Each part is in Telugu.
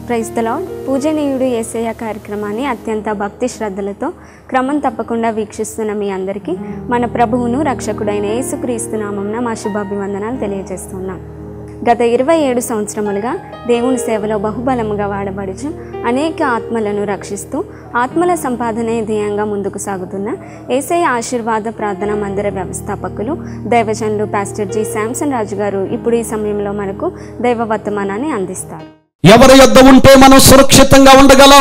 ప్రైజ్ ద లాడ్ పూజనీయుడు ఏసయ్య కార్యక్రమాన్ని అత్యంత భక్తి శ్రద్ధలతో క్రమం తప్పకుండా వీక్షిస్తున్న మీ అందరికీ మన ప్రభువును రక్షకుడైన యేసుక్రీస్తు నామంన మా శుభాభివందనాలు తెలియజేస్తున్నాం గత ఇరవై ఏడు సంవత్సరములుగా దేవుని సేవలో బహుబలముగా వాడబడుచు అనేక ఆత్మలను రక్షిస్తూ ఆత్మల సంపాదనే ధ్యేయంగా ముందుకు సాగుతున్న ఏసఐ ఆశీర్వాద ప్రార్థన మందిర వ్యవస్థాపకులు దైవజనులు పాస్టర్ జి శాంసన్ రాజు గారు ఇప్పుడు ఈ సమయంలో మనకు దైవ వర్తమానాన్ని అందిస్తారు ఎవరి యొద్ద ఉంటే మనం సురక్షితంగా ఉండగలం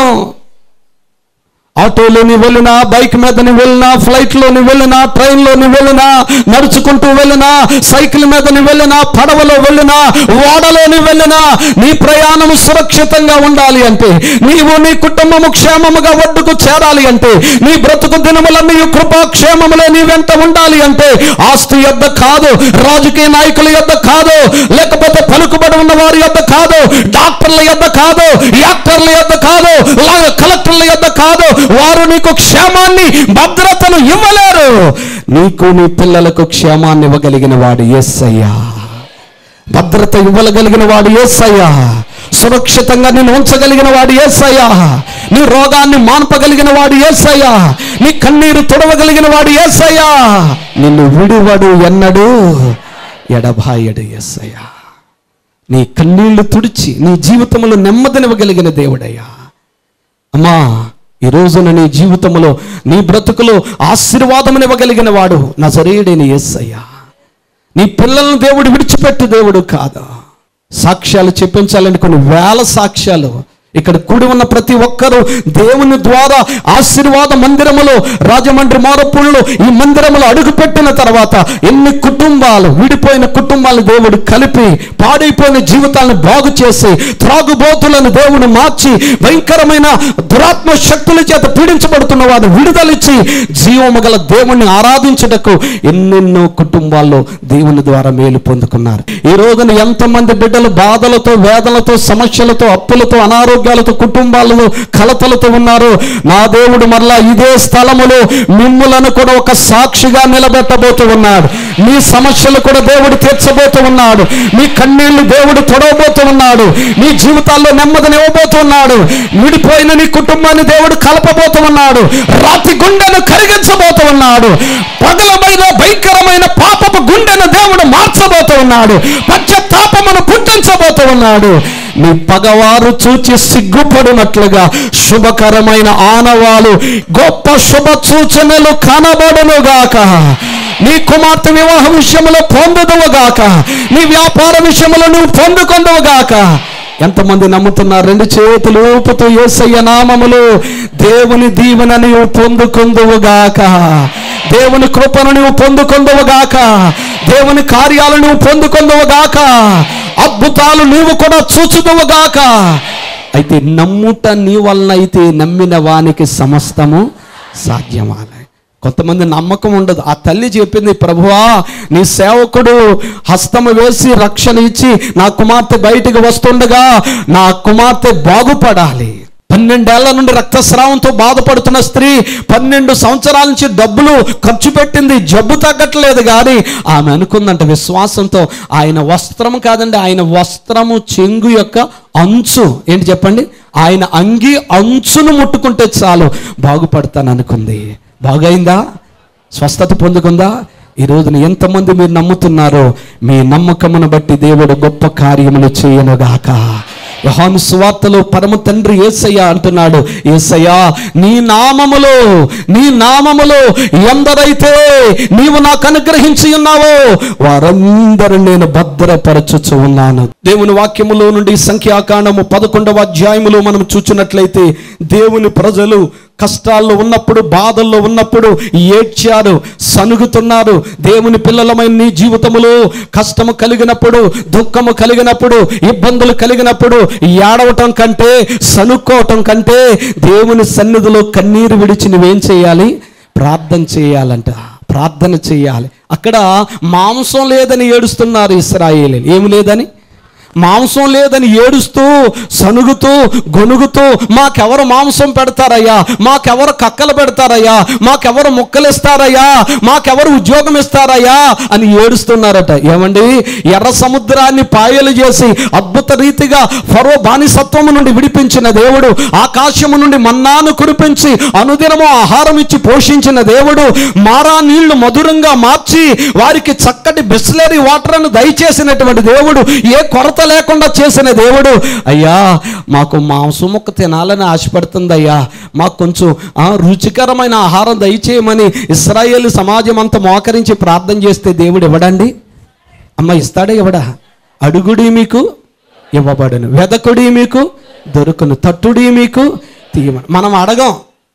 ఆటోలోని వెళ్ళినా బైక్ మీదని వెళ్ళినా ఫ్లైట్లోని వెళ్ళినా ట్రైన్లోని వెళ్ళినా నడుచుకుంటూ వెళ్ళినా సైకిల్ మీదని వెళ్ళినా పడవలో వెళ్ళినా ఓడలోని వెళ్ళినా నీ ప్రయాణం సురక్షితంగా ఉండాలి అంటే నీవు నీ కుటుంబము క్షేమముగా ఒడ్డుకు చేరాలి అంటే నీ బ్రతుకు దినములన్నీ కృపాక్షేమములే నీ వెంట ఉండాలి అంటే ఆస్తి యొద్ద కాదు రాజకీయ నాయకుల యొద్ద కాదు లేకపోతే పలుకుబడి ఉన్న వారి యొద్ద కాదు డాక్టర్ల యొద్ద కాదు యాక్టర్ల యొద్ద కాదు లా- కలెక్టర్ల యొద్ద కాదు వారు నీకు క్షేమాన్ని భద్రతను ఇవ్వలేరు నీకు నీ పిల్లలకు క్షేమాన్ని ఇవ్వగలిగిన వాడు ఎస్సయ్యా భద్రత ఇవ్వగలిగిన వాడు ఏసయ్యా సురక్షితంగా నేను ఉంచగలిగిన వాడు ఏసయ్యా నీ రోగాన్ని మాన్పగలిగిన వాడు ఏసయ్యా నీ కన్నీరు తొడవగలిగిన వాడు ఏసయ్యా నిన్ను విడివడు ఎన్నడు ఎడబాయడు ఏసయ్యా నీ కన్నీళ్లు తుడిచి నీ జీవితంలో నెమ్మదినివ్వగలిగిన దేవుడయ్యా అమ్మా ఈ రోజున నీ జీవితంలో నీ బ్రతుకులో ఆశీర్వాదమునివ్వగలిగిన వాడు నా సరేడైన యేసయ్యా నీ పిల్లలను దేవుడు విడిచిపెట్టు దేవుడు కాదు సాక్ష్యాలు చెప్పించాలని కొన్ని వేల సాక్ష్యాలు ఇక్కడ కూడి ఉన్న ప్రతి ఒక్కరూ దేవుని ద్వారా ఆశీర్వాద మందిరములో రాజమండ్రి మారపూళ్ళు ఈ మందిరములో అడుగుపెట్టిన తర్వాత ఎన్ని కుటుంబాలు విడిపోయిన కుటుంబాలను దేవుడు కలిపి పాడైపోయిన జీవితాలను బాగు చేసి త్రాగుబోతులను దేవుడు మార్చి భయంకరమైన దురాత్మ శక్తుల చేత పీడించబడుతున్న వారు విడుదలిచ్చి జీవము గల దేవుణ్ణి ఆరాధించుటకు ఎన్నెన్నో కుటుంబాల్లో దేవుని ద్వారా మేలు పొందుకున్నారు ఈ రోజున ఎంతమంది బిడ్డలు బాధలతో వేదనలతో సమస్యలతో అప్పులతో అనారోగ్యాలతో కుటుంబాలలో కలతలతో ఉన్నారు నా దేవుడు మరలా ఇదే స్థలములో మిమ్ములను కూడా ఒక సాక్షిగా నిలబెట్టబోతూ ఉన్నాడు మీ సమస్యలు కూడా దేవుడు తీర్చబోతూ ఉన్నాడు మీ కన్నీళ్లు దేవుడు తొడవబోతూ ఉన్నాడు మీ జీవితాల్లో నెమ్మదినివ్వబోతూ ఉన్నాడు విడిపోయిన నీ కుటుంబాన్ని దేవుడు కలపబోతూ ఉన్నాడు రాతి గుండెను కరిగించబోతూ ఉన్నాడు పగలమైన భయంకరమైన పాపపు గుండెను దేవుడు మార్చబోతూ ఉన్నాడు పశ్చాత్తాపమును పుట్టించబోతూ ఉన్నాడు నీ పగవారు చూచి సిగ్గుపడినట్లుగా శుభకరమైన ఆనవాలు గొప్ప శుభ సూచనలు కనబడునుగాక నీ కుమార్తె వివాహ విషయంలో పొందుదువుగాక నీ వ్యాపార విషయంలో నువ్వు పొందుకొందువుగాక ఎంతమంది నమ్ముతున్నారు రెండు చేతులు ఊపుతూ యేసయ్య నామములు దేవుని దీవెన నీవు పొందుకొందువుగాక దేవుని కృపను నువ్వు పొందుకొందువుగాక దేవుని కార్యాలు నువ్వు పొందుకొందువుగాక అద్భుతాలు నీవు కూడా చూచుదువుగాక అయితే నమ్ముట నీ వలన అయితే నమ్మిన వానికి సమస్తము సాధ్యమాలే కొంతమంది నమ్మకం ఉండదు ఆ తల్లి చెప్పింది ప్రభువా నీ సేవకుడు హస్తము వేసి రక్షణ ఇచ్చి నా కుమార్తె బయటికి వస్తుండగా నా కుమార్తె బాగుపడాలి పన్నెండేళ్ల నుండి రక్తస్రావంతో బాధపడుతున్న స్త్రీ పన్నెండు సంవత్సరాల నుంచి డబ్బులు ఖర్చు పెట్టింది జబ్బు తగ్గట్లేదు కానీ ఆమె అనుకుందంట విశ్వాసంతో ఆయన వస్త్రం కాదండి ఆయన వస్త్రము చెంగు యొక్క అంచు ఏంటి చెప్పండి ఆయన అంగి అంచును ముట్టుకుంటే చాలు బాగుపడతాను అనుకుంది బాగైందా స్వస్థత పొందుకుందా ఈ రోజున ఎంతమంది మీరు నమ్ముతున్నారో మీ నమ్మకమును బట్టి దేవుడు గొప్ప కార్యములు చేయనుగాక యోహాను సువార్తలో పరమ తండ్రి ఏసయ్య అంటున్నాడు ఏసయ్యా నీ నామములో నీ నామములో ఎందరైతే నీవు నాకు అనుగ్రహించి ఉన్నావో వారందరూ నేను భద్రపరచుచు ఉన్నాను దేవుని వాక్యములో నుండి సంఖ్యాకాండము పదకొండవ అధ్యాయములో మనం చూచినట్లయితే దేవుని ప్రజలు కష్టాల్లో ఉన్నప్పుడు బాధల్లో ఉన్నప్పుడు ఏడ్చారు సనుగుతున్నారు దేవుని పిల్లలమైన నీ జీవితములో కష్టము కలిగినప్పుడు దుఃఖము కలిగినప్పుడు ఇబ్బందులు కలిగినప్పుడు ఏడవటం కంటే సనుక్కోవటం కంటే దేవుని సన్నిధిలో కన్నీరు విడిచి నువ్వేం చేయాలి ప్రార్థన చేయాలంట ప్రార్థన చేయాలి అక్కడ మాంసం లేదని ఏడుస్తున్నారు ఇస్రాయేలీలు ఏమి లేదని మాంసం లేదని ఏడుస్తూ సనుగుతూ గొనుగుతూ మాకెవరు మాంసం పెడతారయ్యా మాకెవరు కక్కలు పెడతారయ్యా మాకెవరు ముక్కలు ఇస్తారయ్యా మాకెవరు ఉద్యోగం ఇస్తారయ్యా అని ఏడుస్తున్నారట ఏమండి ఎర్ర సముద్రాన్ని పాయలు చేసి అద్భుత రీతిగా ఫరో బానిసత్వము నుండి విడిపించిన దేవుడు ఆకాశము నుండి మన్నాను కురిపించి అనుదినము ఆహారం ఇచ్చి పోషించిన దేవుడు మారా నీళ్లు మధురంగా మార్చి వారికి చక్కటి బిస్లరీ వాటర్ను దయచేసినటువంటి దేవుడు ఏ కొరత లేకుండా చేసిన దేవుడు అయ్యా మాకు మాంసం ముక్క తినాలని ఆశపడుతుంది అయ్యా మాకు కొంచెం ఆ, రుచికరమైన ఆహారం దయచేయమని ఇస్రాయేల్ సమాజం అంతా మోకరించి ప్రార్థన చేస్తే దేవుడు ఇవ్వడండి అమ్మ ఇస్తాడా ఇవ్వడా అడుగుడి మీకు ఇవ్వబడును వెదకుడి మీకు దొరుకును తట్టుడి మీకు తీయమని మనం అడగం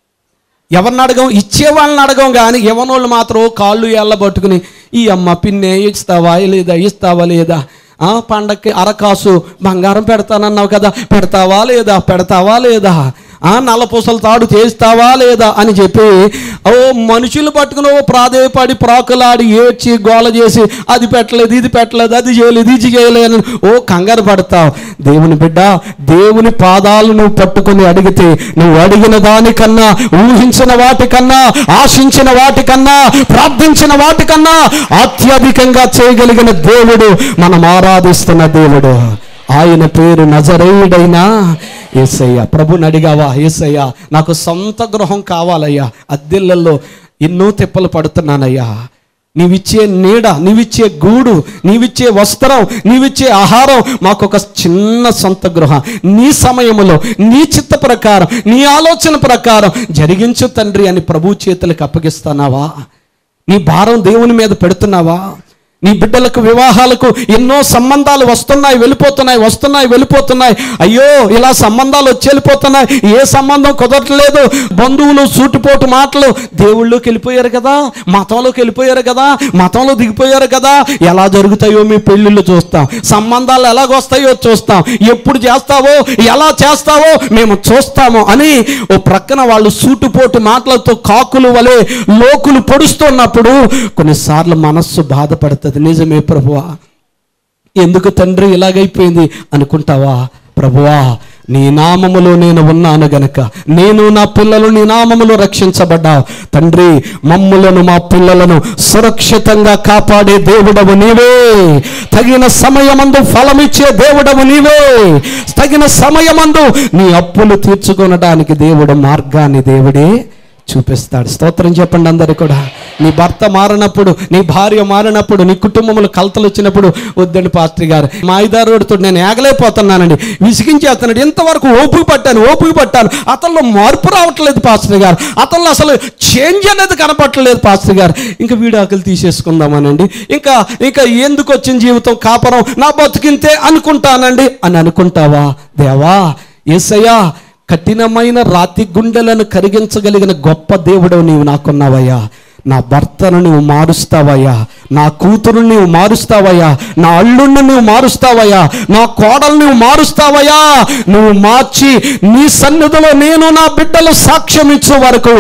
ఎవరిని అడగం ఇచ్చే వాళ్ళని అడగం కానీ ఎవనోళ్ళు మాత్రం కాళ్ళు ఎల్ల పట్టుకుని ఈ అమ్మ పిన్నే ఇస్తావా లేదా ఇస్తావా లేదా ఆ పండక్కి అరకాసు బంగారం పెడతానన్నావు కదా పెడతావా లేదా పెడతావా లేదా ఆ నల్లపూసల తాడు చేస్తావా లేదా అని చెప్పి ఓ మనుషులు పట్టుకుని ఓ ప్రాధేయపడి ప్రాకులాడి ఏడ్చి గోల చేసి అది పెట్టలేదు ఇది పెట్టలేదు అది చేయలేదు ఇది చేయలేదు అని ఓ కంగారు పడతావు దేవుని బిడ్డ దేవుని పాదాలు నువ్వు పట్టుకుని అడిగితే నువ్వు అడిగిన దానికన్నా ఊహించిన వాటికన్నా ఆశించిన వాటికన్నా ప్రార్థించిన వాటికన్నా అత్యధికంగా చేయగలిగిన దేవుడు మనం ఆరాధిస్తున్న దేవుడు ఆయన పేరు నజరేయుడైనా ఏసయ్య ప్రభుని అడిగావా ఏసయ్య నాకు సొంత గృహం కావాలయ్యా అద్దెళ్ళల్లో ఎన్నో తిప్పలు పడుతున్నానయ్యా నీవిచ్చే నీడ నీవిచ్చే గూడు నీవిచ్చే వస్త్రం నీవిచ్చే ఆహారం మాకు ఒక చిన్న సొంత గృహం నీ సమయములో నీ చిత్త ప్రకారం నీ ఆలోచన ప్రకారం జరిగించు తండ్రి అని ప్రభు చేతులకు అప్పగిస్తున్నావా నీ భారం దేవుని మీద పెడుతున్నావా నీ బిడ్డలకు వివాహాలకు ఎన్నో సంబంధాలు వస్తున్నాయి వెళ్ళిపోతున్నాయి వస్తున్నాయి వెళ్ళిపోతున్నాయి అయ్యో ఇలా సంబంధాలు వచ్చి వెళ్ళిపోతున్నాయి ఏ సంబంధం కుదరట్లేదు బంధువులు సూటిపోటు మాటలు దేవుళ్ళలోకి వెళ్ళిపోయారు కదా మతంలోకి వెళ్ళిపోయారు కదా మతంలో దిగిపోయారు కదా ఎలా జరుగుతాయో మీ పెళ్ళిళ్ళు చూస్తాం సంబంధాలు ఎలాగొస్తాయో చూస్తాం ఎప్పుడు చేస్తావో ఎలా చేస్తావో మేము చూస్తాము అని ఓ ప్రక్కన వాళ్ళు సూటుపోటు మాటలతో కాకులు వలె లోకులు పొడుస్తున్నప్పుడు కొన్నిసార్లు మనస్సు బాధపడుతుంది నిజమే ప్రభువా ఎందుకు తండ్రి ఇలాగైపోయింది అనుకుంటావా ప్రభువా నీ నామములో నేను ఉన్నాను గనక నేను నా పిల్లలు నీ నామములో రక్షించబడ్డావు తండ్రి మమ్ములను మా పిల్లలను సురక్షితంగా కాపాడే దేవుడవు నీవే తగిన సమయమందు ఫలమిచ్చే దేవుడవు నీవే తగిన సమయమందు నీ అప్పులు తీర్చుకొనడానికి దేవుడు మార్గాన్ని దేవుడే చూపిస్తాడు స్తోత్రం చెప్పండి అందరు కూడా నీ భర్త మారినప్పుడు నీ భార్య మారినప్పుడు నీ కుటుంబంలో కలతలు వచ్చినప్పుడు వద్దండి పాస్టర్ గారు మా ఐదారోడితో నేను ఏగలేకపోతున్నానండి విసిగించేస్తున్నాడు ఇంతవరకు ఓపిక పట్టాను ఓపిక పట్టాను అతనిలో మార్పు రావట్లేదు పాస్టర్ గారు అతనిలో అసలు చేంజ్ అనేది కనపట్టలేదు పాస్టర్ గారు ఇంకా వీడాకులు తీసేసుకుందామనండి ఇంకా ఇంకా ఎందుకు వచ్చిన జీవితం కాపరం నా బతుకింతే అనుకుంటానండి అని అనుకుంటావా దేవా ఏసయ్యా కఠినమైన రాతి గుండెలను కరిగించగలిగిన గొప్ప దేవుడు నీవు నాకున్నావయ్యా నా భర్తను నువ్వు మారుస్తావయ్యా నా కూతురు నువ్వు మారుస్తావయ్యా నా అల్లుడిని నువ్వు మారుస్తావయ్యా నా కోడలు నువ్వు మారుస్తావయ్యా నువ్వు మార్చి నీ సన్నిధిలో నేను నా బిడ్డలు సాక్ష్యం ఇచ్చే వరకు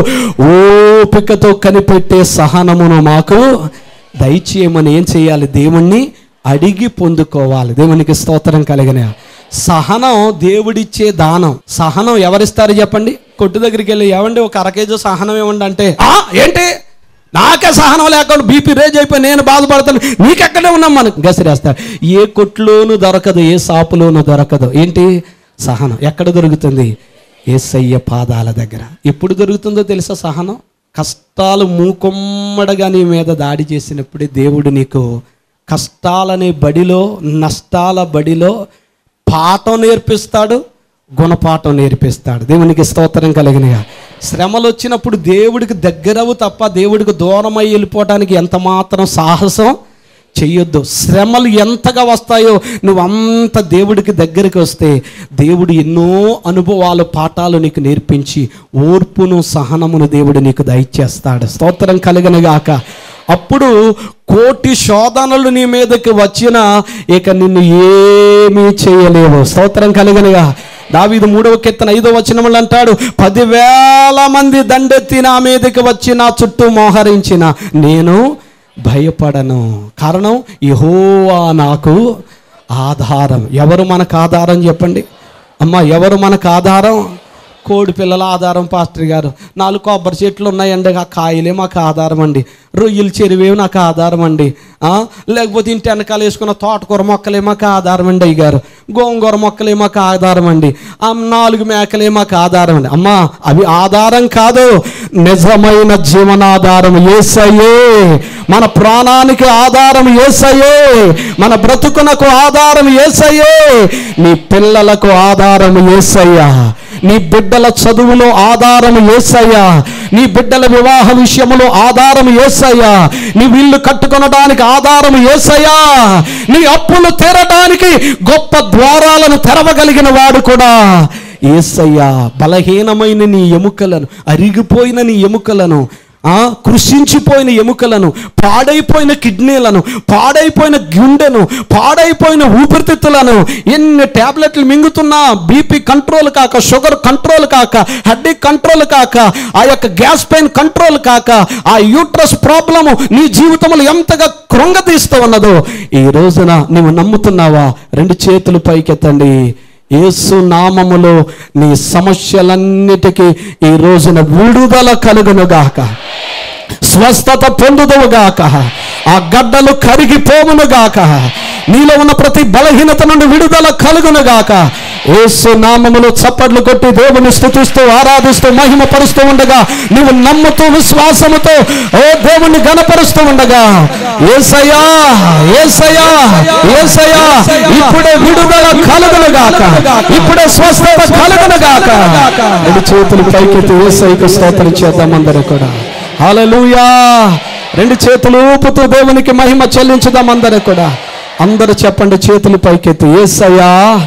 ఓపికతో కనిపెట్టే సహనమును మాకు దయచేయమని ఏం చేయాలి దేవుణ్ణి అడిగి పొందుకోవాలి దేవునికి స్తోత్రం కలిగిన సహనం దేవుడిచ్చే దానం సహనం ఎవరిస్తారు చెప్పండి కొట్టు దగ్గరికి వెళ్ళి ఏమండి ఒక అర కేజీ సహనం ఇవ్వండి అంటే "ఆ, ఏంటి నాకే సహనం లేకుండా బీపీ రేజ్ అయిపోయి నేను బాధపడతాను నీకెక్కడే ఉన్నాం మనకు గసిరేస్తాడు ఏ కొట్లోనూ దొరకదు ఏ షాపులోనూ దొరకదు ఏంటి సహనం ఎక్కడ దొరుకుతుంది ఏసయ్య పాదాల దగ్గర ఎప్పుడు దొరుకుతుందో తెలుసా సహనం కష్టాలు మూకొమ్మడగా నీ మీద దాడి చేసినప్పుడే దేవుడు నీకు కష్టాలనే బడిలో నష్టాల బడిలో పాఠం నేర్పిస్తాడు గుణపాఠం నేర్పిస్తాడు దేవునికి స్తోత్రం కలిగినగా శ్రమలు వచ్చినప్పుడు దేవుడికి దగ్గరవు తప్ప దేవుడికి దూరమై వెళ్ళిపోవడానికి ఎంత మాత్రం సాహసం చెయ్యొద్దు శ్రమలు ఎంతగా వస్తాయో నువ్వు అంత దేవుడికి దగ్గరికి వస్తే దేవుడు ఎన్నో అనుభవాలు పాఠాలు నీకు నేర్పించి ఓర్పును సహనమును దేవుడు నీకు దయచేస్తాడు స్తోత్రం కలిగినగాక అప్పుడు కోటి శోధనలు నీ మీదకి వచ్చినా ఇక నిన్ను ఏమీ చేయలేవు స్తోత్రం కలిగినగా దావీదు మూడవ కెత్తన ఐదో వచనములు అంటాడు పదివేల మంది దండెత్తి నా మీదకి వచ్చి నా చుట్టూ మోహరించిన నేను భయపడను కారణం యహోవా నాకు ఆధారం ఎవరు మనకు ఆధారం చెప్పండి అమ్మ ఎవరు మనకు ఆధారం కోడి పిల్లల ఆధారం పాస్టర్ గారు నాలుగు కొబ్బరి చెట్లు ఉన్నాయండి ఆ కాయలే మాకు ఆధారం అండి రొయ్యలు చెరువేవి నాకు ఆధారం అండి ఆ, లేకపోతే ఇంటి వెనకాల వేసుకున్న తోటకూర మొక్కలే మాకు ఆధారం అండి అయ్య గారు గోంగూర మొక్కలే మాకు ఆధారం అండి ఆ నాలుగు మేకలే మాకు ఆధారం అండి అమ్మా అవి ఆధారం కాదు నిజమైన జీవనాధారం ఏసయ్యే మన ప్రాణానికి ఆధారం ఏసయ్యే మన బ్రతుకునకు ఆధారం ఏసయ్యే నీ పిల్లలకు ఆధారం ఏసయ్యా నీ బిడ్డల చదువులో ఆధారం ఏసయ్యా నీ బిడ్డల వివాహ విషయంలో ఆధారం ఏసయ్యా నీ ఇల్లు కట్టుకొనడానికి ఆధారం ఏసయ్యా నీ అప్పులు తీరడానికి గొప్ప ద్వారాలను తెరవగలిగిన వాడు కూడా ఏసయ్యా బలహీనమైన నీ ఎముకలను అరిగిపోయిన నీ ఎముకలను ఆ కృషించిపోయిన ఎముకలను పాడైపోయిన కిడ్నీలను పాడైపోయిన గుండెను పాడైపోయిన ఊపిరితిత్తులను ఎన్ని టాబ్లెట్లు మింగుతున్నా బీపీ కంట్రోల్ కాక షుగర్ కంట్రోల్ కాక హెడ్డీ కంట్రోల్ కాక ఆ యొక్క గ్యాస్ పెయిన్ కంట్రోల్ కాక ఆ యూట్రస్ ప్రాబ్లము నీ జీవితంలో ఎంతగా కృంగతీస్తూ ఉన్నదో ఈ రోజున నువ్వు నమ్ముతున్నావా రెండు చేతులు పైకెత్తండి యేసు నామములో నీ సమస్యలన్నిటికీ ఈ రోజున విడుదల కలుగునుగాక స్వస్థత పొందుదువుగాక ఆ గడ్డలు కరిగిపోవునుగాక నీలో ఉన్న ప్రతి బలహీనత నుండి విడుదల కలుగునుగాక యేసు నామములో చప్పట్లు కొట్టి దేవుని స్థుతిస్తూ ఆరాధిస్తూ మహిమపరుస్తూ ఉండగా నీవు నమ్ముతూ విశ్వాసముతో ఓ దేవుని గణపరుస్తూ ఉండగా ఏసయ్యా ఏసయ్యా ఏసయ్యా ఇప్పుడే విడుదల కలుగునుగాక ఇప్పుడే స్వస్థత కలుగునుగాక రెండు చేతులు పైకెత్తి ఏసైకి స్తోత్రం చేద్దాం అందరూ కూడా హల్లెలూయా రెండు చేతులు ఊపుతూ దేవునికి మహిమ చెల్లించుదాం అందరూ కూడా అందరూ చెప్పండి చేతులు పైకెత్తి ఏసయ్యా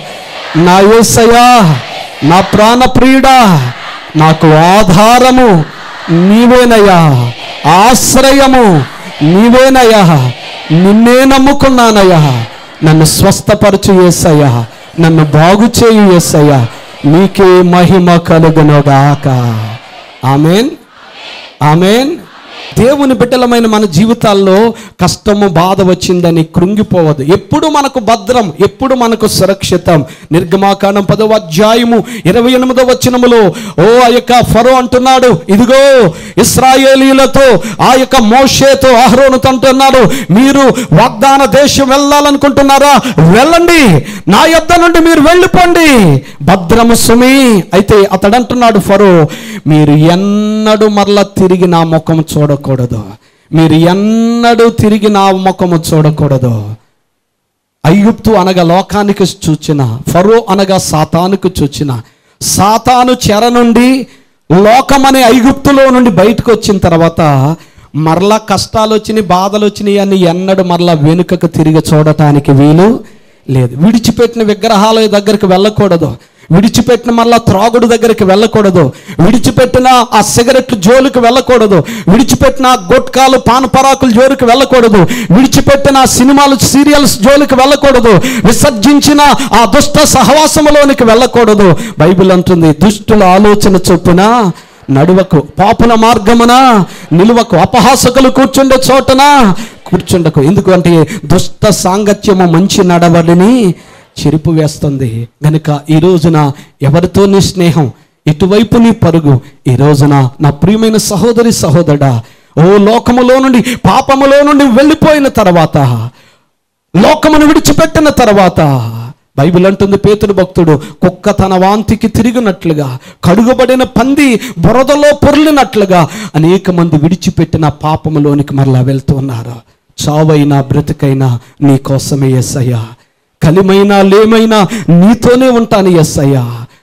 నా ఏసయ్యా నా ప్రాణ ప్రియుడా నాకు ఆధారము నీవేనయ్యా ఆశ్రయము నీవేనయ్యా నిన్నే నమ్ముకున్నానయ్యా నన్ను స్వస్థపరచు ఏసయ్యా నన్ను బాగు చేయు ఏసయ్యా నీకే మహిమ కలుగునుగాక ఆమెన్ ఆమెన్ దేవుని బిడ్డలమైన మన జీవితాల్లో కష్టము బాధ వచ్చిందని కృంగిపోవద్దు ఎప్పుడు మనకు భద్రం ఎప్పుడు మనకు సురక్షితం నిర్గమాకాండం పదవ అధ్యాయము ఇరవై ఎనిమిదవ వచనములో ఓ ఆ యొక్క ఫరో అంటున్నాడు ఇదిగో ఇస్రాయేలీలతో ఆ యొక్క మోషేతో అహరోనుతో అంటున్నాడు మీరు వాగ్దాన దేశం వెళ్ళాలనుకుంటున్నారా వెళ్ళండి నా యొద్ద నుండి మీరు వెళ్ళిపోండి భద్రము సుమి అయితే అతడు అంటున్నాడు ఫరో మీరు ఎన్నడూ మరలా తిరిగి నా ముఖం చూడకూడదు మీరు ఎన్నడూ తిరిగి నా ముఖము చూడకూడదు ఐగుప్తు అనగా లోకానికి చూచిన ఫరో అనగా సాతానుకు చూచిన సాతాను చెర నుండి లోకమనే ఐగుప్తులో నుండి బయటకు వచ్చిన తర్వాత మరలా కష్టాలు వచ్చినాయి బాధలు వచ్చినాయి అని ఎన్నడూ మరలా వెనుకకు తిరిగి చూడటానికి వీలు లేదు విడిచిపెట్టిన విగ్రహాల దగ్గరికి వెళ్ళకూడదు విడిచిపెట్టిన మళ్ళా త్రాగుడు దగ్గరికి వెళ్ళకూడదు విడిచిపెట్టిన ఆ సిగరెట్లు జోలికి వెళ్ళకూడదు విడిచిపెట్టిన ఆ గొట్కాలు పానపరాకుల జోలికి వెళ్ళకూడదు విడిచిపెట్టిన ఆ సినిమాలు సీరియల్స్ జోలికి వెళ్ళకూడదు విసర్జించిన ఆ దుష్ట సహవాసములోనికి వెళ్ళకూడదు బైబిల్ అంటుంది దుష్టుల ఆలోచన చొప్పున నడువకు పాపుల మార్గమున నిలువకు అపహాసకులు కూర్చుండే చోటన కూర్చుండకు ఎందుకంటే దుష్ట సాంగత్యము మంచి నడవడిని చెరుపు వేస్తుంది గనుక ఈ రోజున ఎవరితో నీ స్నేహం ఇటువైపు నీ పరుగు ఈ రోజున నా ప్రియమైన సహోదరి సహోదరుడా ఓ లోకములో నుండి పాపములో నుండి వెళ్ళిపోయిన తర్వాత లోకమును విడిచిపెట్టిన తర్వాత బైబిల్ అంటుంది పేతుడు భక్తుడు కుక్క తన వాంతికి తిరిగినట్లుగా కడుగుబడిన పంది బురదలో పొర్లినట్లుగా అనేక మంది విడిచిపెట్టిన పాపములోనికి మరలా వెళ్తూ ఉన్నారు చావైనా బ్రతికైనా నీ కోసమే ఎస్సయ్యా కలిమైనా లేమైనా నీతోనే ఉంటాను ఎస్సయ్యా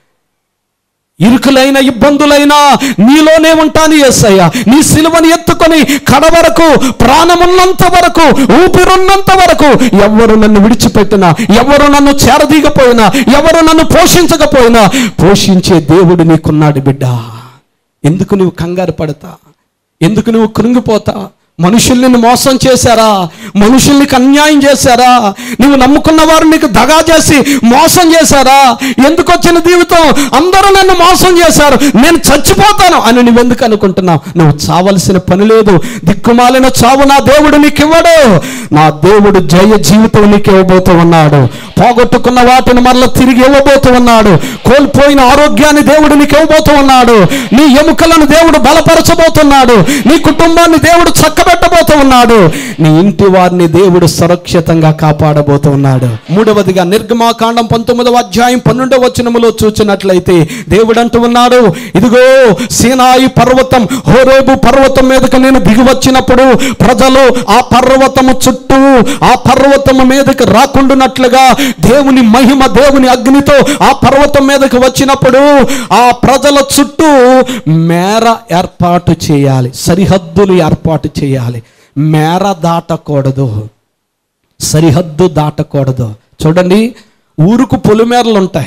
ఇరుకులైన ఇబ్బందులైనా నీలోనే ఉంటాను ఎస్సయ్య నీ సిలువని ఎత్తుకొని కడవరకు ప్రాణమున్నంత వరకు ఊపిరున్నంత వరకు ఎవరు నన్ను విడిచిపెట్టినా ఎవరు నన్ను చేరదీగపోయినా ఎవరు నన్ను పోషించకపోయినా పోషించే దేవుడు నీకున్నాడు బిడ్డ ఎందుకు నువ్వు కంగారు పడతా ఎందుకు నువ్వు కృంగిపోతా మనుషుల్ని నిన్ను మోసం చేశారా మనుషుల్నికి అన్యాయం చేశారా నువ్వు నమ్ముకున్న వారు నీకు దగా చేసి మోసం చేశారా ఎందుకు వచ్చిన జీవితం అందరూ నన్ను మోసం చేశారు నేను చచ్చిపోతాను అని నువ్వెందుకు అనుకుంటున్నావు నువ్వు చావలసిన పని లేదు దిక్కుమాలిన చావు నా దేవుడు నీకు ఇవ్వడు నా దేవుడు జయ జీవితం నీకు ఇవ్వబోతూ ఉన్నాడు పోగొట్టుకున్న వాటిని మరలా తిరిగి ఇవ్వబోతూ ఉన్నాడు కోల్పోయిన ఆరోగ్యాన్ని దేవుడు నీకు ఇవ్వబోతూ ఉన్నాడు నీ ఎముకలను దేవుడు బలపరచబోతున్నాడు నీ కుటుంబాన్ని దేవుడు చక్కబెట్టబోతూ ఉన్నాడు నీ ఇంటి వారిని దేవుడు సురక్షితంగా కాపాడబోతూ ఉన్నాడు మూడవదిగా నిర్గమాకాండం పంతొమ్మిదవ అధ్యాయం పన్నెండవ వచనములో చూచినట్లయితే దేవుడు అంటూ ఉన్నాడు ఇదిగో సీనాయి పర్వతం హోరేబు పర్వతం మీదకి నేను దిగి వచ్చినప్పుడు ప్రజలు ఆ పర్వతము చుట్టూ ఆ పర్వతము మీదకి రాకుండానట్లుగా దేవుని మహిమ దేవుని అగ్నితో ఆ పర్వతం మీదకి వచ్చినప్పుడు ఆ ప్రజల చుట్టూ మేర ఏర్పాటు చేయాలి సరిహద్దులు ఏర్పాటు చేయాలి మేర దాటకూడదు సరిహద్దు దాటకూడదు చూడండి ఊరుకు పొలిమేరలు ఉంటాయి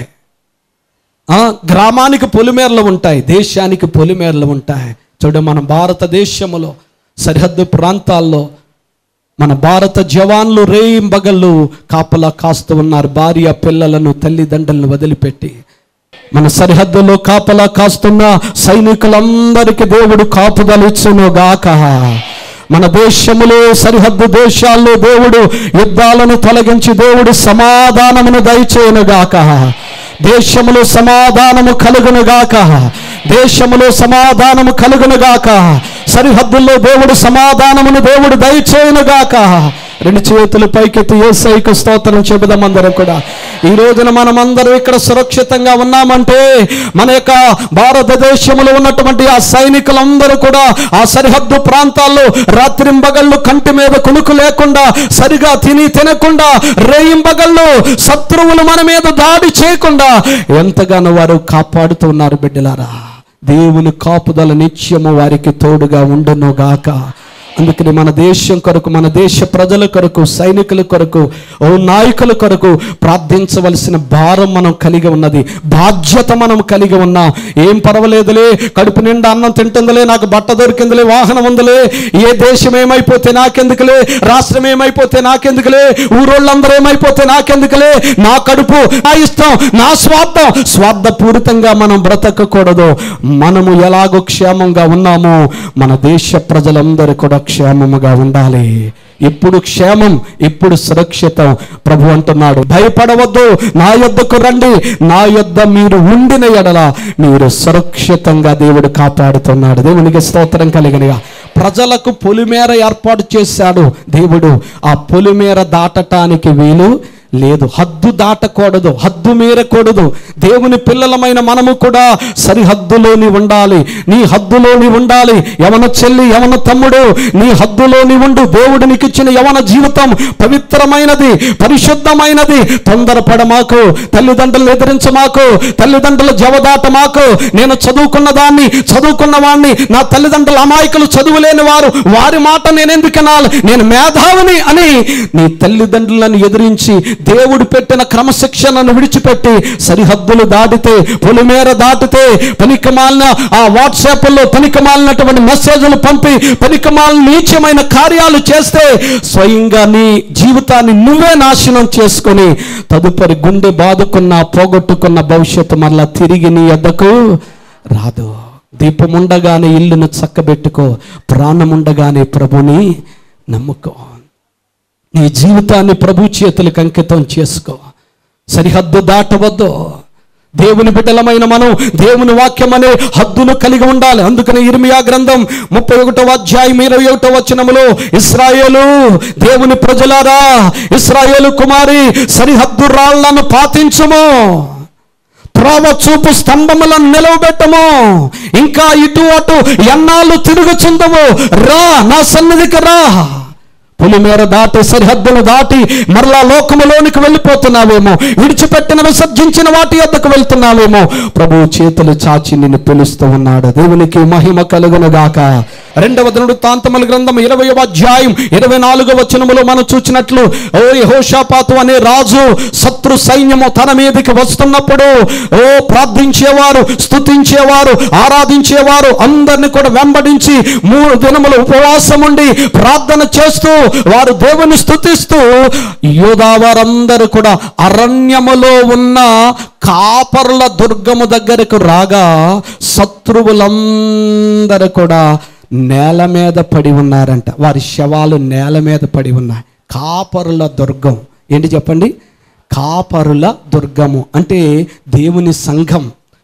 ఆ, గ్రామానికి పొలిమేరలు ఉంటాయి దేశానికి పొలిమేరలు ఉంటాయి చూడ మన భారతదేశంలో సరిహద్దు ప్రాంతాల్లో మన భారత జవాన్లు రేయింబగళ్ళు కాపలా కాస్తూ ఉన్నారు భార్య పిల్లలను తల్లిదండ్రులను వదిలిపెట్టి మన సరిహద్దులో కాపలా కాస్తున్న సైనికులందరికీ దేవుడు కాపుదల ఇచ్చును గాక మన దేశములో సరిహద్దు దేశాల్లో దేవుడు యుద్ధాలను తొలగించి దేవుడు సమాధానమును దయచేయను గాక దేశములో సమాధానము కలుగును గాక దేశములో సమాధానము కలుగును గాక సరిహద్దుల్లో దేవుడు సమాధానమును దేవుడు దయచేయును గాక రెండు చేతులు పైకెత్తి ఏసైకు స్తోత్రం చెబుదాం అందరం కూడా ఈ రోజున మనమందరం ఇక్కడ సురక్షితంగా ఉన్నామంటే మన యొక్క భారతదేశంలో ఉన్నటువంటి ఆ సైనికులందరూ కూడా ఆ సరిహద్దు ప్రాంతాల్లో రాత్రింబగళ్ళు కంటి మీద కునుకు లేకుండా సరిగా తిని తినకుండా రేయింబగళ్ళు శత్రువులు మన మీద దాడి చేయకుండా ఎంతగానో వారు కాపాడుతున్నారు బిడ్డలారా దేవుని కాపుదల నిత్యము వారికి తోడుగా ఉండును గాక అందుకని మన దేశం కొరకు మన దేశ ప్రజల కొరకు సైనికుల కొరకు ఓ నాయకుల కొరకు ప్రార్థించవలసిన భారం మనం కలిగి ఉన్నది బాధ్యత మనం కలిగి ఉన్నాం ఏం పర్వాలేదులే కడుపు నిండా అన్నం తింటుందిలే నాకు బట్ట దొరికిందిలే వాహనం ఉందిలే ఏ దేశం ఏమైపోతే నాకెందుకులే రాష్ట్రం ఏమైపోతే నాకెందుకులే ఊరోళ్ళందరూ ఏమైపోతే నాకెందుకులే నా కడుపు నా ఇష్టం నా స్వార్థం స్వార్థపూరితంగా మనం బ్రతకకూడదు మనము ఎలాగో క్షేమంగా ఉన్నామో మన దేశ ప్రజలందరూ కూడా క్షేమముగా ఉండాలి ఇప్పుడు క్షేమం ఇప్పుడు సురక్షితం ప్రభు అంటున్నాడు భయపడవద్దు నా యొద్దకు రండి నా యొద్ద మీరు ఉండిన ఎడల మీరు సురక్షితంగా దేవుడు కాపాడుతున్నాడు దేవునికి స్తోత్రం కలిగినగా ప్రజలకు పొలిమేర ఏర్పాటు చేశాడు దేవుడు ఆ పొలిమేర దాటటానికి వీలు లేదు హద్దు దాటకూడదు హద్దు మీరకూడదు దేవుని పిల్లలమైన మనము కూడా సరిహద్దులోని ఉండాలి నీ హద్దులోని ఉండాలి యవన చెల్లి యవన తమ్ముడు నీ హద్దులోని ఉండు దేవుడు నీకు ఇచ్చిన యవన జీవితం పవిత్రమైనది పరిశుద్ధమైనది తొందరపడమాకు తల్లిదండ్రులు ఎదిరించమాకు తల్లిదండ్రుల జవదాట మాకు నేను చదువుకున్న దాన్ని చదువుకున్న వాడిని నా తల్లిదండ్రుల అమాయకులు చదువులేని వారు వారి మాట నేను ఎందుకు అనాలి నేను మేధావిని అని నీ తల్లిదండ్రులను ఎదిరించి దేవుడు పెట్టిన క్రమశిక్షణను విడిచిపెట్టి సరిహద్దులు దాటితే పొలిమేర దాటితే పనికమాలిన ఆ వాట్సాప్లో పనికమాలినటువంటి మెసేజ్లు పంపి పనికమాలిన నీచమైన కార్యాలు చేస్తే స్వయంగా నీ జీవితాన్ని నువ్వే నాశనం చేసుకొని తదుపరి గుండె బాదుకున్న పోగొట్టుకున్న భవిష్యత్తు మరలా తిరిగి నీ వద్దకు రాదు దీపముండగానే ఇల్లును చక్కబెట్టుకో ప్రాణముండగానే ప్రభుని నమ్ముకో నీ జీవితాన్ని ప్రభు చేతులకు అంకితం చేసుకో సరిహద్దు దాటవద్దు దేవుని బిడ్డలమైన మనం దేవుని వాక్యం అనే హద్దును కలిగి ఉండాలి అందుకని ఇర్మియా గ్రంథం ముప్పై ఒకటో అధ్యాయం ఇరవై ఒకటో వచనములో ఇస్రాయేలు దేవుని ప్రజలారా ఇస్రాయేలు కుమారి సరిహద్దు రాళ్లను పాతించుము త్రోవ చూపు స్తంభములను నిలవబెట్టము ఇంకా ఇటు అటు ఎన్నాళ్ళు తిరుగుచుందము రా నా సన్నిధికి రా పులిమేర దాటి సరిహద్దును దాటి మరలా లోకములోనికి వెళ్ళిపోతున్నావేమో విడిచిపెట్టిన విసర్జించిన వాటి వద్దకు వెళ్తున్నావేమో ప్రభు చేతులు చాచి నిన్ను పిలుస్తూ ఉన్నాడు దేవునికి మహిమ కలుగునుగాక రెండవ దినవృత్తాంతముల గ్రంథం ఇరవై అధ్యాయం ఇరవై నాలుగవ వచనములో మనం చూసినట్లు ఓ యెహోషాపాతు అనే రాజు శత్రు సైన్యము తన మీదకి వస్తున్నప్పుడు ఓ ప్రార్థించేవారు స్తుతించేవారు ఆరాధించేవారు అందరిని కూడా వెంబడించి మూడు దినములు ఉపవాసం ఉండి ప్రార్థన చేస్తూ వారు దేవుని స్తుతిస్తూ యోధా వారందరూ కూడా అరణ్యములో ఉన్న కాపరుల దుర్గము దగ్గరకు రాగా శత్రువులందరూ కూడా నేల మీద పడి ఉన్నారంట వారి శవాలు నేల మీద పడి ఉన్నాయి కాపరుల దుర్గం ఏంటి చెప్పండి కాపరుల దుర్గము అంటే దేవుని సంఘం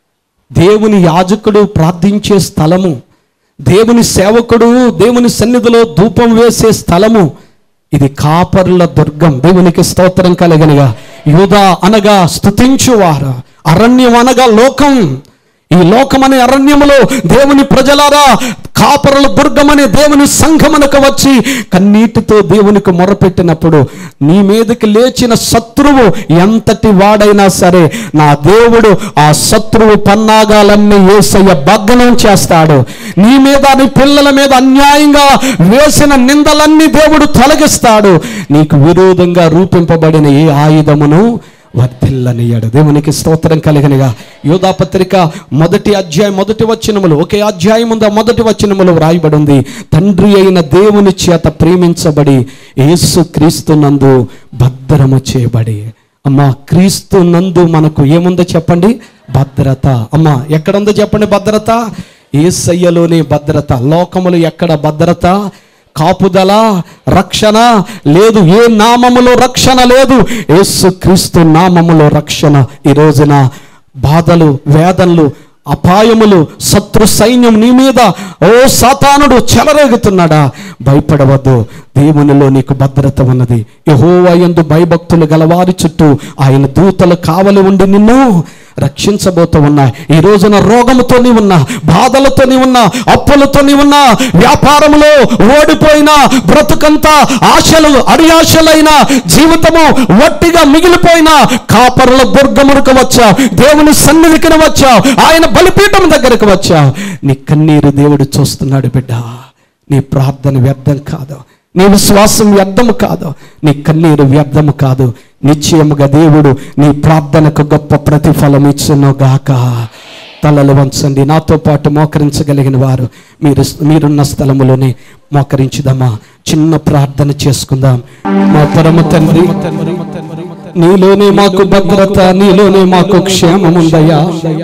దేవుని యాజకుడు ప్రార్థించే స్థలము దేవుని సేవకుడు దేవుని సన్నిధిలో ధూపం వేసే స్థలము ఇది కాపరుల దుర్గం దేవునికి స్తోత్రం కలగనగా యూదా అనగా స్తుతించువారు అరణ్యం అనగా లోకం ఈ లోకమనే అరణ్యములో దేవుని ప్రజలారా కాపరుల దుర్గమనే దేవుని సంఘమునకు వచ్చి కన్నీటితో దేవునికి మొరపెట్టినప్పుడు నీ మీదకి లేచిన శత్రువు ఎంతటి వాడైనా సరే నా దేవుడు ఆ శత్రువు పన్నాగాలన్నీ ఏసయ్య భగ్నం చేస్తాడు నీ మీద నీ పిల్లల మీద అన్యాయంగా వేసిన నిందలన్నీ దేవుడు తొలగిస్తాడు నీకు విరోధంగా రూపింపబడిన ఏ ఆయుధమును వర్ధిల్లనియాడు దేవునికి స్తోత్రం కలిగినగా యోధా పత్రిక మొదటి అధ్యాయం మొదటి వచనములు ఒకే అధ్యాయం ఉంది ఆ మొదటి వచనములు వ్రాయబడి ఉంది తండ్రి అయిన దేవుని చేత ప్రేమించబడి యేసు క్రీస్తు నందు భద్రము చేయబడి అమ్మా క్రీస్తు నందు మనకు ఏముందో చెప్పండి భద్రత అమ్మా ఎక్కడుందో చెప్పండి భద్రత ఏసయ్యలోనే భద్రత లోకములు ఎక్కడ భద్రత కాపుదల రక్షణ లేదు ఏ నామములో రక్షణ లేదు యేసు క్రీస్తు నామములో రక్షణ ఈ రోజున బాధలు వేదనలు అపాయములు శత్రు సైన్యం నీ మీద ఓ సాతానుడు చెలరేగుతున్నాడా భయపడవద్దు దేవునిలో నీకు భద్రత ఉన్నది యహోవా యందు భయభక్తులు గలవారి చుట్టూ ఆయన దూతలు కావలి ఉండి నిన్ను రక్షించబోతూ ఉన్నా ఈ రోజున రోగముతో నీ ఉన్నా బాధలతో నీ ఉన్నా అప్పులతో నీ ఉన్నా వ్యాపారములో ఓడిపోయినా బ్రతుకంతా ఆశలు అడియాశలైన జీవితము వట్టిగా మిగిలిపోయినా కాపరుల దుర్గమునకు వచ్చావు దేవుని సన్నిధికి వచ్చావు ఆయన బలిపీఠం దగ్గరకు వచ్చావు నీ కన్నీరు దేవుడు చూస్తున్నాడు బిడ్డ నీ ప్రార్థన వ్యర్థం కాదు నీ విశ్వాసం వ్యర్థము కాదు నీ కన్నీరు వ్యర్థము కాదు నిశ్చయముగా దేవుడు నీ ప్రార్థనకు గొప్ప ప్రతిఫలం ఇచ్చును గాక తలలు వంచండి నాతో పాటు మోకరించగలిగిన వారు మీరు మీరున్న స్థలములోనే మోకరించుదామా చిన్న ప్రార్థన చేసుకుందాం మా పరమ తండ్రి నీలోనే మాకు భద్రత నీలోనే మాకు క్షేమముందయ్యా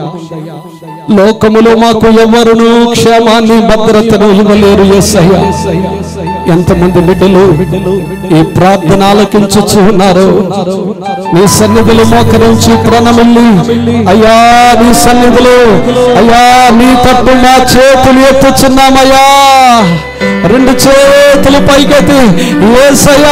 లోకములో మాకు ఎవరును క్షేమాన్ని భద్రతను ఇవ్వలేరు యేసయ్యా ఎంతమంది బిడ్డలు ఈ ప్రార్థన ఆలకించుచు ఉన్నారు నీ సన్నిధిలో మోకరించి ప్రణమిల్లి అయ్యా నీ సన్నిధిలో అయ్యా నీ తట్టు మా చేతులు ఎత్తుచున్నామయ్యా రెండు చేతులు పైకెత్తి ఏసయ్యా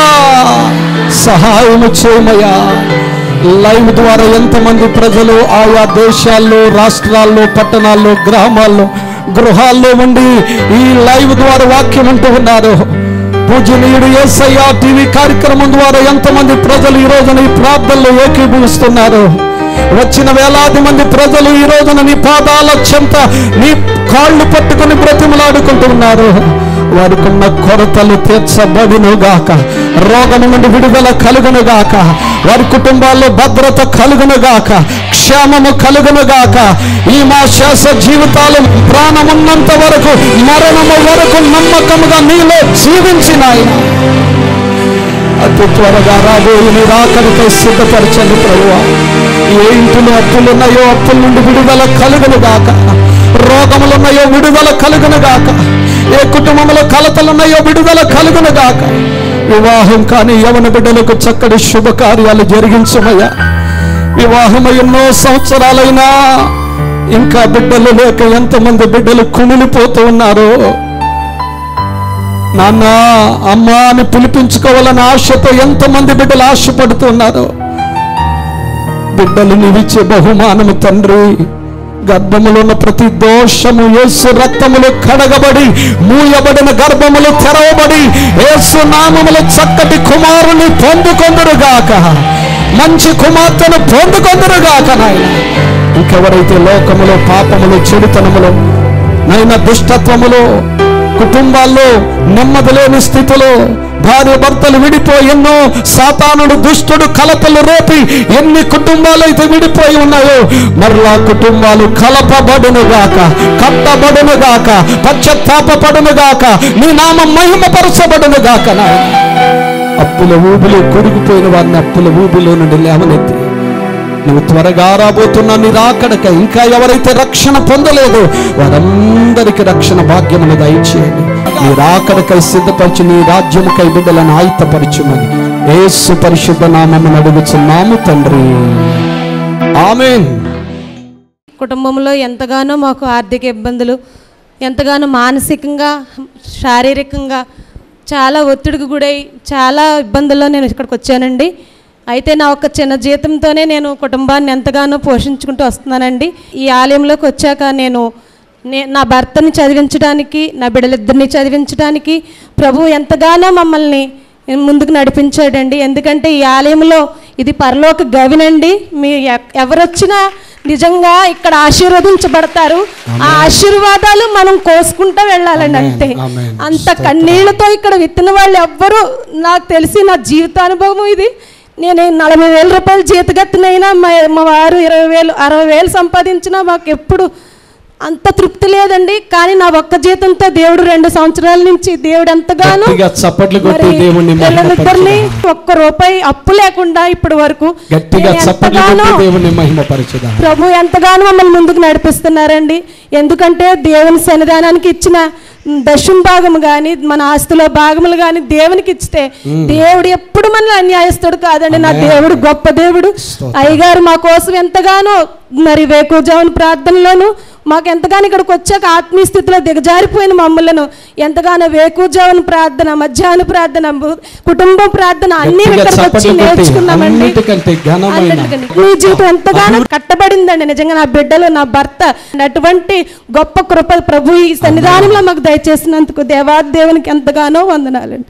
సహాయము చేయమయ్యా లైవ్ ద్వారా ఎంతమంది ప్రజలు ఆయా దేశాల్లో రాష్ట్రాల్లో పట్టణాల్లో గ్రామాల్లో గృహాల్లో ఉండి ఈ లైవ్ ద్వారా వాక్యం ఉంటూ ఉన్నారు పూజనీయుడు ఏసయ్య టీవీ కార్యక్రమం ద్వారా ఎంతమంది ప్రజలు ఈ రోజున ఈ ప్రార్థనలో ఏకీభవిస్తున్నారు వచ్చిన వేలాది మంది ప్రజలు ఈ రోజున నీ పాదాల చెంత నీ కాళ్ళు పట్టుకుని బ్రతిమలాడుకుంటూ ఉన్నారు వారికి ఉన్న కొరతలు తీర్చబడును గాక రోగము నుండి విడుదల కలుగును గాక వారి కుటుంబాల్లో భద్రత కలుగును గాక క్షేమము కలుగును గాక ఈ మా శ్వాస జీవితాలు ప్రాణమున్నంత వరకు మరణము వరకు నమ్మకముగా నీలో జీవించినాయి అతి త్వరగా రాబోయే నీ రాకడికై సిద్ధపరచండి ప్రభువా ఏ ఇంటిలో అప్పులున్నాయో అప్పుల నుండి విడుదల కలుగును గాక రోగములున్నాయో విడుదల కలుగును గాక ఏ కుటుంబంలో కలతలున్నాయో విడుదల కలుగును గాక వివాహం కాని యవన బిడ్డలకు చక్కటి శుభకార్యాలు జరిగించమయ్యా వివాహం ఎన్నో సంవత్సరాలైనా ఇంకా బిడ్డలు లేక ఎంతమంది బిడ్డలు కుమిలిపోతూ ఉన్నారో నాన్న అమ్మ అని పిలిపించుకోవాలని ఆశతో ఎంతమంది బిడ్డలు ఆశపడుతున్నారు బిడ్డలు నీవిచ్చే బహుమానము తండ్రి గర్భములో ఉన్న ప్రతి దోషము యేసు రక్తములు కడగబడి మూయబడిన గర్భములు తెరవబడి యేసు నామములు చక్కటి కుమారుని పొందుకొందురుగాక మంచి కుమార్తెను పొందుకొందురుగాక నాయన ఇంకెవరైతే లోకములో పాపములు చెడుతనములో నైనా దుష్టత్వములో కుటుంబాల్లో నెమ్మది లేని స్థితిలో భార్య భర్తలు విడిపోయి ఎన్నో సాతానుడు దుష్టుడు కలపలు రేపి ఎన్ని కుటుంబాలు అయితే విడిపోయి ఉన్నాయో మరలా కుటుంబాలు కలపబడునుగాక కట్టబడునుగాక పశ్చాత్తాపడునుగాక నీ నామం మహిమపరచబడునుగాక నాయన అప్పుల ఊబిలో కొరిగిపోయిన వారిని అప్పుల ఊబిలో నుండి లేవనెత్తి నువ్వు త్వరగా రాబోతున్న నీ రాకడక ఇంకా ఎవరైతే రక్షణ పొందలేదో వారందరికీ రక్షణ భాగ్యమును దయచేయండి నీ రాకడకై సిద్ధపరిచి నీ రాజ్యముకై బిడ్డలను ఆయుత్తపరచుమని యేసు పరిశుద్ధ నామమును అడుగుచున్నాము తండ్రి ఆమెన్ కుటుంబంలో ఎంతగానో మాకు ఆర్థిక ఇబ్బందులు ఎంతగానో మానసికంగా శారీరకంగా చాలా ఒత్తిడికి గురై చాలా ఇబ్బందుల్లో నేను ఇక్కడికి వచ్చానండి అయితే నా ఒక చిన్న జీతంతోనే నేను కుటుంబాన్ని ఎంతగానో పోషించుకుంటూ వస్తున్నానండి ఈ ఆలయంలోకి వచ్చాక నేను నే నా భర్తని చదివించడానికి నా బిడ్డలిద్దరిని చదివించడానికి ప్రభు ఎంతగానో మమ్మల్ని ముందుకు నడిపించాడండి ఎందుకంటే ఈ ఆలయంలో ఇది పరలోక గవినండి మీ ఎ- ఎవరొచ్చినా నిజంగా ఇక్కడ ఆశీర్వదించబడతారు ఆ ఆశీర్వాదాలు మనం కోసుకుంటూ వెళ్ళాలండి అంతే ఆమేన్. అంత కన్నీళ్లతో ఇక్కడ విత్తిన వాళ్ళు ఎవ్వరూ నాకు తెలిసి నా జీవితానుభవం ఇది నేను నలభై వేల రూపాయలు జీతగత్తినైనా మా మా వారు ఇరవై వేలు అరవై వేలు సంపాదించినా మాకు ఎప్పుడు అంత తృప్తి లేదండి కానీ నా ఒక్క జీతంతో దేవుడు రెండు సంవత్సరాల నుంచి దేవుడు ఎంతగానో గట్టిగా చప్పట్లు కొట్టి మరి దేవుణ్ణి పిల్లలిద్దరిని మహిమపరచుదాం. ఒక్క రూపాయి అప్పు లేకుండా ఇప్పటి వరకు గట్టిగా నేను చప్పట్లు ఎంతగానో కొట్టి దేవుణ్ణి మహిమపరచుదాం ప్రభు ఎంతగానో మమ్మల్ని ముందుకు నడిపిస్తున్నారండి ఎందుకంటే దేవుని సన్నిధానానికి ఇచ్చిన దశం భాగం కానీ మన ఆస్తిలో భాగములు కానీ దేవునికి ఇస్తే దేవుడు ఎప్పుడు మనల్ని అన్యాయస్తుడు కాదండి నా దేవుడు గొప్ప దేవుడు స్తోత్రం. అయ్యగారు మా కోసం ఎంతగానో మరి వేకుజామున ప్రార్థనలోను మాకు ఎంతగానో ఇక్కడికి వచ్చాక ఆత్మీయ స్థితిలో దిగజారిపోయిన మమ్మలను ఎంతగానో వేకుజామున ప్రార్థన మధ్యాహ్న ప్రార్థన ము- కుటుంబ ప్రార్థన అన్ని గట్టిగా ఇక్కడికి వచ్చి చప్పట్లు కొట్టి నేర్చుకున్నామండి అన్నిటికంటే ఘనమైన అన్నిటికంటే మీ జీవితం ఎంతగానో కట్టబడిందండి నిజంగా నా బిడ్డలు నా భర్త అటువంటి గొప్ప కృప ప్రభు ఈ సన్నిధానంలో మాకు దయచేసినందుకు దేవాది దేవునికి ఎంతగానో వందనాలండి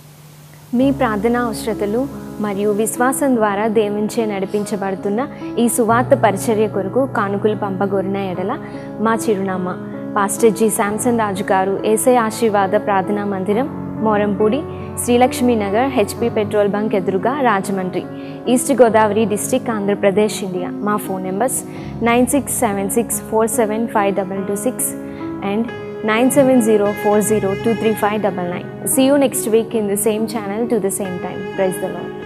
మీ ప్రార్థనా అవసరతలు మరియు విశ్వాసం ద్వారా దేవునిచే నడిపించబడుతున్న ఈ సువార్త పరిచర్య కొరకు కానుకలు పంపగోరిన ఎడల మా చిరునామా పాస్టర్ జి శాంసన్ రాజు గారు ఏసై ఆశీర్వాద ప్రార్థనా మందిరం Morampudi Srilakshmi Nagar HP petrol bunk ఎదురుగా Rajahmundry east Godavari district Andhra Pradesh India మా phone numbers nine six seven six four seven five double two six and 97040235999. See you next week in the same channel to the same time. Praise the Lord.